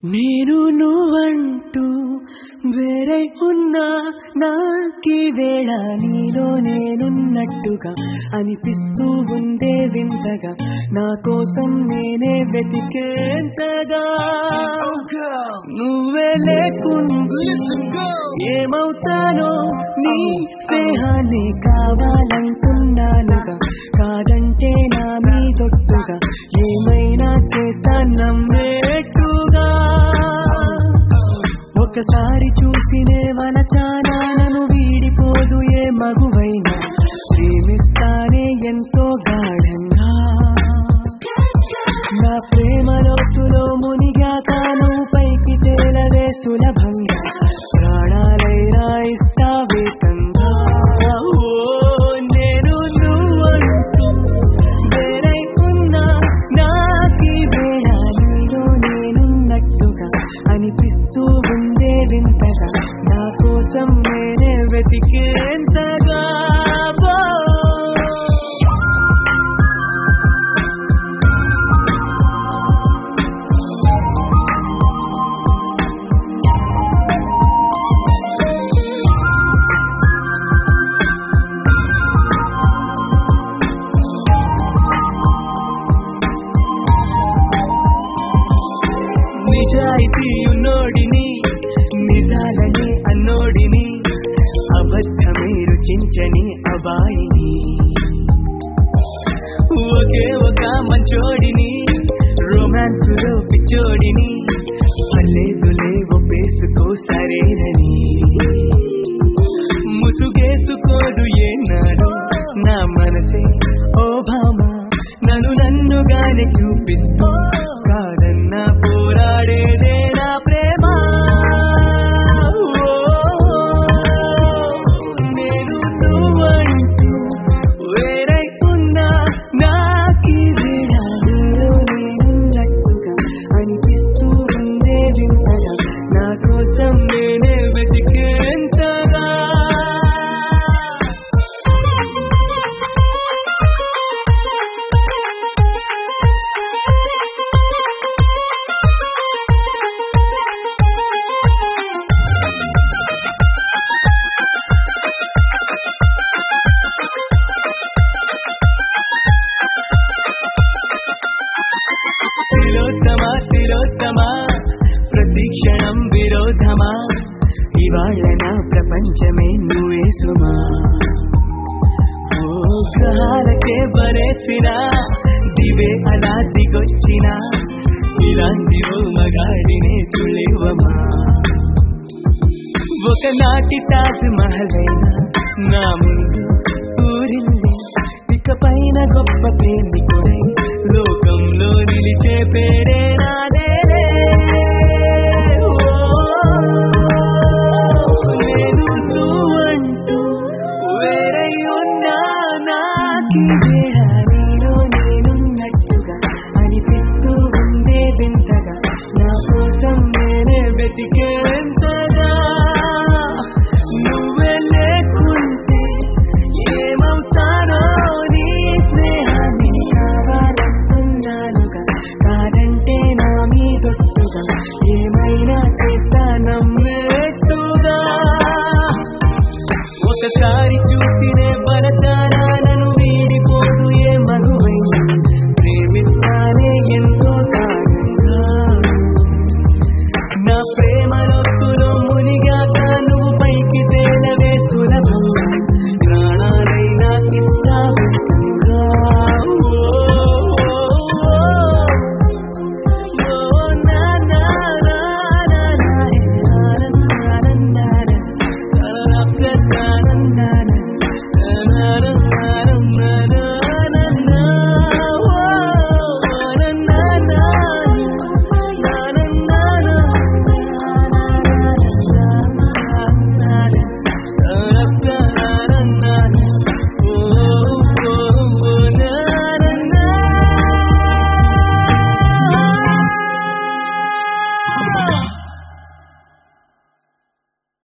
నేను నువ్వంటూ వేరే ఉన్నా నాకీ వేళ నీలో నేనున్నట్టుగా అనిపిస్తూ ఉందే వింతగా నా కోసం నేనే వెతికేంతగా నువ్వే లేకుండా ఏమవుతానో నీ స్నేహాన్ని కావాలనుకున్నానుగా కాదంటే నా మీదొట్టుగా ఏమైనా చేస్తా నమ్మేట్టుగా ఒకసారి చూసినే వలచానా నన్ను వీడిపోదు ఏ మగువైనా ప్రేమిస్తానే ఎంతో గాఢంగా నా ప్రేమ లోతులో మునిగాక నువ్వు పైకి తేలవే సులభంగా ప్రాణాలైనా ఇస్తావే కంగా ఓ నేను నువ్వంటూ వేరై ఉన్నా నాకీ వేళ నీలో నేనున్నట్టుగా అనిపిస్తూ ఉందే వింతగా నా కోసం నేనే వెతికేంతగా ఓ. నిజాయితీ ఉన్నోడిని నిజాలని అన్నోడిని అబద్ధమే రుచించని అబాయిని ఒకే ఒక మంచోడిని రొమాన్స్ లో పిచ్చోడిని పర్లేదులే ఒప్పేసుకో సరేనని ముసుగేసుకోదు ఏనాడు నా మనసే ఓ భామ నన్ను నన్నుగానే చూపిస్తూ కాదన్నా పోరాడేదే నా ప్రేమ ఓ, నేను నువ్వంటూ వేరై ఉన్నా నాకీ వేళ నీలో నేనున్నట్టుగా అనిపిస్తూ ఉందే వింతగా నా కోసం నేనే వెతికేంతగా తిరోత్తమా తిరోత్తమా ప్రతి క్షణం విరోధమా ఇవాళ నా ప్రపంచమే నువ్వే సుమా ఓ గ్రహాలకే బరేసిన దివే అలా దిగొచ్చిన ఇలాంటి ఓ మగాడినే చూలేవమా ఒకనాటి తాజ్ మహలైనా నా ముందు ఊరింది ఇక పైన గొప్ప ప్రేమికుడై లోకంలో నిలిచే పేరే నాదేలే ఓ, నేను నువ్వంటూ వేరై ఉన్నా నాకీ వేళ నీలో నేనున్నట్టుగా అనిపిస్తూ ఉందే వింతగా నా కోసం నేనే వెతికేంతగా నువ్వే లేకుంటే ఏమవుతానో నీ స్నేహాన్ని కావాలనుకున్నానుగా కాదంటే నా మీదొట్టుగా ఏమైనా చేస్తా నమ్మేట్టుగా ఒకసారి చూసినే బలచారా నన్ను వీడిపోదు ఏ మగువైనా ప్రేమిస్తానే ఎంతో కారణంగా నా ప్రేమ